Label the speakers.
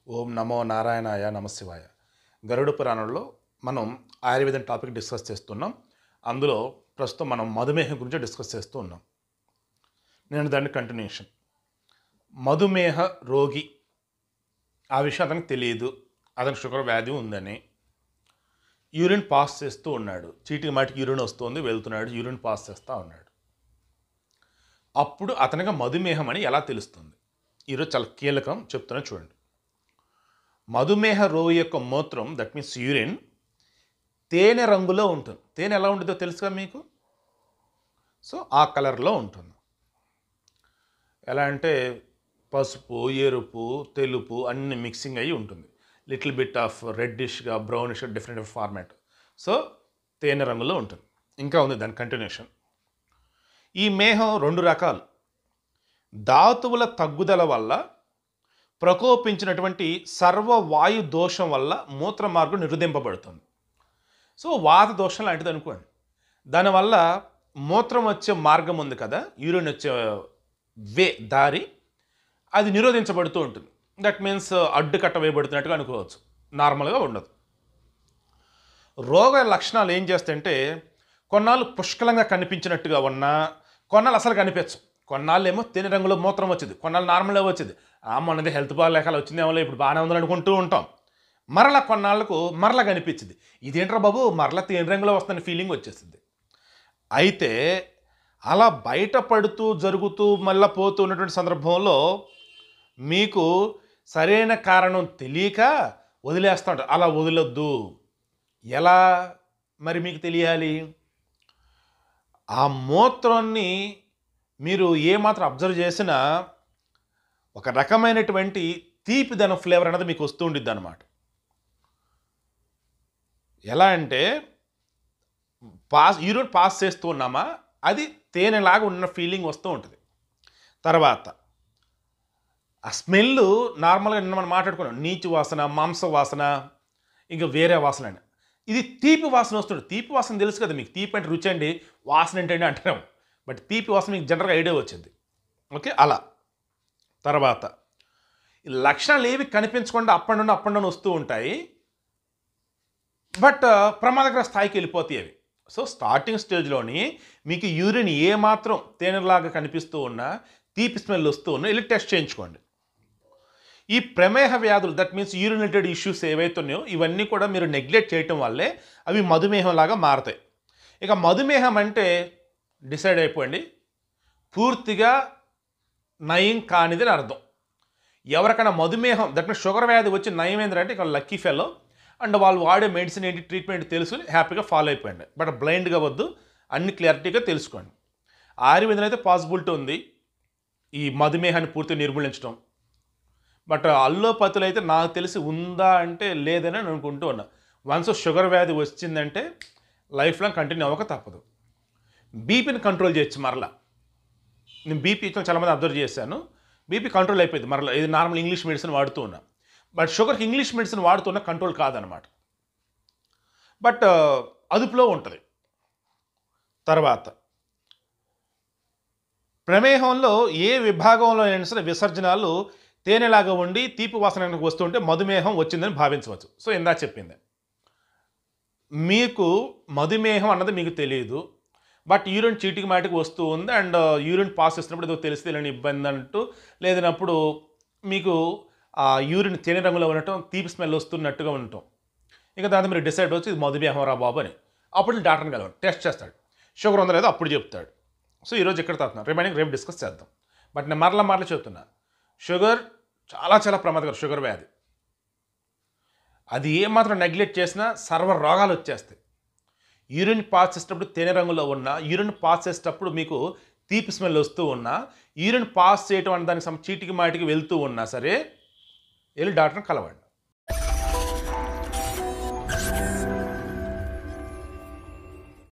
Speaker 1: ఓం నమో నారాయణాయ నమశివాయ గరుడ పురాణంలో మనం ఆయుర్వేదం టాపిక్ డిస్కస్ చేస్తున్నాం అందులో ప్రస్తుతం మనం మధుమేహం గురించి డిస్కస్ చేస్తూ ఉన్నాం నేను దాన్ని కంటిన్యూషన్ మధుమేహ రోగి ఆ విషయం అతనికి తెలియదు అతనికి షుగర్ వ్యాధి ఉందని యూరిన్ పాస్ చేస్తూ ఉన్నాడు చీటికి మాటికి యూరిన్ వస్తుంది వెళ్తున్నాడు యూరిన్ పాస్ చేస్తూ ఉన్నాడు అప్పుడు అతనికి మధుమేహం అని ఎలా తెలుస్తుంది ఈరోజు చాలా కీలకం చెప్తున్నా చూడండి మధుమేహ రోగి యొక్క మూత్రం దట్ మీన్స్ యూరిన్ తేనె రంగులో ఉంటుంది తేనె ఎలా ఉంటుందో తెలుసుగా మీకు సో ఆ కలర్లో ఉంటుంది ఎలా అంటే పసుపు ఎరుపు తెలుపు అన్ని మిక్సింగ్ అయ్యి ఉంటుంది లిటిల్ బిట్ ఆఫ్ రెడ్డిష్గా బ్రౌనిష్ డిఫరెంట్ ఫార్మాట్ సో తేనె రంగులో ఉంటుంది ఇంకా ఉంది దాని కంటిన్యూషన్ ఈ మేహం రెండు రకాలు ధాతువుల తగ్గుదల వల్ల ప్రకోపించినటువంటి సర్వవాయు దోషం వల్ల మూత్ర మార్గం నిరుదింపబడుతుంది సో వాత దోషం లాంటిది అనుకోండి దానివల్ల మూత్రం వచ్చే మార్గం ఉంది కదా యూరిన్ వచ్చే వే దారి అది నిరోధించబడుతూ ఉంటుంది దట్ మీన్స్ అడ్డుకట్ట వేయబడుతున్నట్టుగా అనుకోవచ్చు నార్మల్గా ఉండదు రోగ లక్షణాలు ఏం చేస్తాయంటే కొన్నాళ్ళు పుష్కలంగా కనిపించినట్టుగా ఉన్నా కొన్నాళ్ళు అసలు కనిపించవు కొన్నాళ్ళు ఏమో తెని రంగులో మూత్రం వచ్చింది కొన్నాళ్ళు నార్మల్గా వచ్చింది ఆ మొన్నది హెల్త్ బాగాలేక అలా వచ్చిందేమో ఇప్పుడు బాగానే ఉందని అనుకుంటూ ఉంటాం మరలా కొన్నాళ్ళకు మరలా కనిపించింది ఇదేంట్రా బాబు మరలా తేనె రంగులో వస్తున్న ఫీలింగ్ వచ్చేసింది అయితే అలా బయటపడుతూ జరుగుతూ మళ్ళా పోతూ ఉన్నటువంటి సందర్భంలో మీకు సరైన కారణం తెలియక వదిలేస్తూ ఉంటారు అలా వదిలొద్దు ఎలా మరి మీకు తెలియాలి ఆ మూత్రాన్ని మీరు ఏమాత్రం అబ్జర్వ్ చేసినా ఒక రకమైనటువంటి తీపిదనం ఫ్లేవర్ అనేది మీకు వస్తూ ఉండిద్ది అనమాట ఎలా అంటే పాస్ యూరిన్ పాస్ చేస్తూ ఉన్నామా అది తేనెలాగా ఉన్న ఫీలింగ్ వస్తూ ఉంటుంది తర్వాత ఆ స్మెల్ నార్మల్గా నిన్న మనం మాట్లాడుకున్నాం నీచు వాసన మాంస వాసన ఇంకా వేరే వాసన అని ఇది తీపి వాసన వస్తుంది తీపి వాసన తెలుసు కదా మీకు తీపి అంటే రుచి అండి వాసన ఏంటండి అంటున్నాం బట్ తీపి వాసన మీకు జనరల్గా ఐడియా వచ్చింది ఓకే అలా తర్వాత ఈ లక్షణాలు ఏవి కనిపించకుండా up and down up and down వస్తూ ఉంటాయి బట్ ప్రమాదకర స్థాయికి వెళ్ళిపోతాయి అవి సో స్టార్టింగ్ స్టేజ్లోని మీకు యూరిన్ ఏమాత్రం తేనెలాగా కనిపిస్తూ ఉన్నా తీపి స్మెల్ వస్తూ ఉన్నా వెళ్ళి టెస్ట్ చేయించుకోండి ఈ ప్రమేహ వ్యాధులు దట్ మీన్స్ యూరినేటెడ్ ఇష్యూస్ ఏవైతే ఉన్నాయో ఇవన్నీ కూడా మీరు నెగ్లెక్ట్ చేయటం వల్లే అవి మధుమేహం లాగా మారతాయి ఇక మధుమేహం అంటే డిసైడ్ అయిపోండి పూర్తిగా నయం కానిది అని అర్థం ఎవరికైనా మధుమేహం దట్ మీన్స్ షుగర్ వ్యాధి వచ్చి నయం ఏంటంటే ఇక లక్కీ ఫెలో అండ్ వాళ్ళు వాడే మెడిసిన్ ఏంటి ట్రీట్మెంట్ తెలుసుకుని హ్యాపీగా ఫాలో అయిపోయండి బట్ బ్లైండ్గా వద్దు అన్ని క్లారిటీగా తెలుసుకోండి ఆయుర్వేదం అయితే పాసిబిలిటీ ఉంది ఈ మధుమేహాన్ని పూర్తిగా నిర్మూలించడం బట్ అల్లోపతులు అయితే నాకు తెలిసి ఉందా అంటే లేదని నేను అనుకుంటూ ఉన్నా వన్స్ షుగర్ వ్యాధి వచ్చిందంటే లైఫ్ లాంగ్ కంటిన్యూ అవ్వక తప్పదు బీపీని కంట్రోల్ చేయొచ్చు మరలా నేను బీపీ చాలామంది అబ్జర్వ్ చేశాను బీపీ కంట్రోల్ అయిపోయింది మరలా ఇది నార్మల్ ఇంగ్లీష్ మెడిసిన్ వాడుతూ ఉన్నా బట్ షుగర్కి ఇంగ్లీష్ మెడిసిన్ వాడుతున్న కంట్రోల్ కాదనమాట బట్ అదుపులో ఉంటుంది తర్వాత ప్రమేహంలో ఏ విభాగంలో అయినా సరే విసర్జనాలు తేనెలాగా ఉండి తీపి వాసనకు వస్తుంటే మధుమేహం వచ్చిందని భావించవచ్చు సో ఇందా చెప్పింది మీకు మధుమేహం అన్నది మీకు తెలియదు బట్ యూరిన్ చీటికి మాటికి వస్తూ ఉంది అండ్ యూరిన్ పాస్ చేస్తున్నప్పుడు ఏదో తెలిసి తెలియని ఇబ్బంది అంటూ లేదన్నప్పుడు మీకు ఆ యూరిన్ తేనె రంగులో ఉండటం తీపి స్మెల్ వస్తున్నట్టుగా ఉండటం ఇంకా దాంతో మీరు డిసైడ్ వచ్చి ఇది మధుమేహం రా బాబు అని అప్పుడు డాక్టర్ని కలవండి టెస్ట్ చేస్తాడు షుగర్ ఉందో లేదో అప్పుడు చెప్తాడు సో ఈరోజు ఎక్కడ తాగుతున్నాను రిమైనింగ్ రేపు డిస్కస్ చేద్దాం బట్ నేను మరలా మరలా చెప్తున్నా షుగర్ చాలా చాలా ప్రమాదకరం షుగర్ వ్యాధి అది ఏమాత్రం నెగ్లెక్ట్ చేసినా సర్వ రోగాలు వచ్చేస్తాయి యూరిన్ పాస్ చేసేటప్పుడు తేనె రంగులో ఉన్న యూరిన్ పాస్ చేసేటప్పుడు మీకు తీపి స్మెల్ వస్తూ ఉన్నా యూరిన్ పాస్ చేయటం అనే దానికి సమ చీటికి మాటికి వెళ్తూ ఉన్నా సరే వెళ్ళి డాక్టర్ని కలవండి